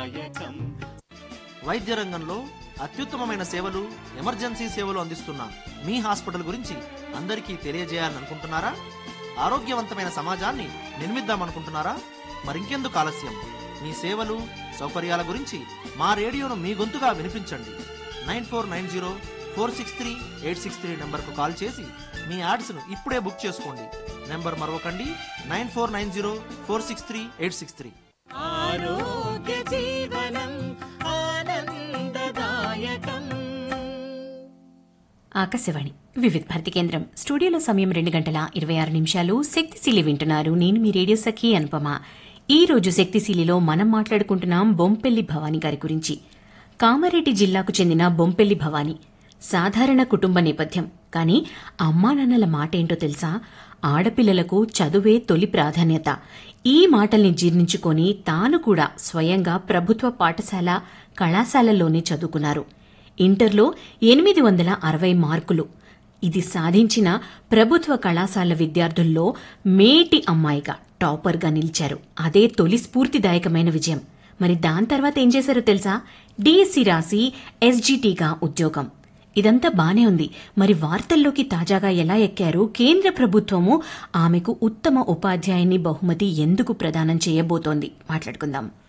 వైద్య రంగంలో అత్యుత్తమమైన సేవలు ఎమర్జెన్సీ సేవలు అందిస్తున్న మీ హాస్పిటల్ గురించి అందరికీ తెలియజేయాలనుకుంటున్నారా ఆరోగ్యవంతమైన సమాజాన్ని నిర్మిద్దామనుకుంటున్నారా మరింకెందుకు ఆలస్యం మీ సేవలు సౌకర్యాల గురించి మా రేడియోను మీ గొంతుగా వినిపించండి nine four nine zero four six three eight six three నెంబర్కు కాల్ చేసి మీ యాడ్స్ను ఇప్పుడే బుక్ చేసుకోండి నెంబర్ మరొకండి nine four nine zero four six three eight six three ఆరోగ్య జీవనం ఆనందదాయకం ఆకాశవాణి వివిధ భారతి కేంద్రం స్టూడియోలో సమయం రెండు గంటల ఇరవై ఆరు నిమిషాలు శక్తిశీలి వింటున్నారు నేను మీ రేడియో సఖి అనుపమ ఈ రోజు శక్తిశీలిలో మనం మాట్లాడుకుంటున్నాం బొంపెల్లి భవానీ గారి గురించి కామారెడ్డి జిల్లాకు చెందిన బొంపెల్లి భవానీ సాధారణ కుటుంబ నేపథ్యం కానీ అమ్మా నాన్నల మాటేంటో తెలుసా ఆడపిల్లలకు చదువే తొలి ప్రాధాన్యత ఈ మాటల్ని జీర్ణించుకొని తాను కూడా స్వయంగా ప్రభుత్వ పాఠశాల కళాశాలల్లోనే చదువుకున్నారు ఇంటర్లో ఎనిమిది వందల అరవై మార్కులు ఇది సాధించిన ప్రభుత్వ కళాశాల విద్యార్థుల్లో మేటి అమ్మాయిగా టాపర్గా నిలిచారు అదే తొలి స్ఫూర్తిదాయకమైన విజయం మరి దాని తర్వాత ఏం చేశారో తెలుసా డిఎస్సి రాసి ఎస్జిటిగా ఉద్యోగం ఇదంతా బానే ఉంది మరి వార్తల్లోకి తాజాగా ఎలా ఎక్కారు కేంద్ర ప్రభుత్వము ఆమెకు ఉత్తమ ఉపాధ్యాయుని బహుమతి ఎందుకు ప్రదానం చేయబోతోంది మాట్లాడుకుందాం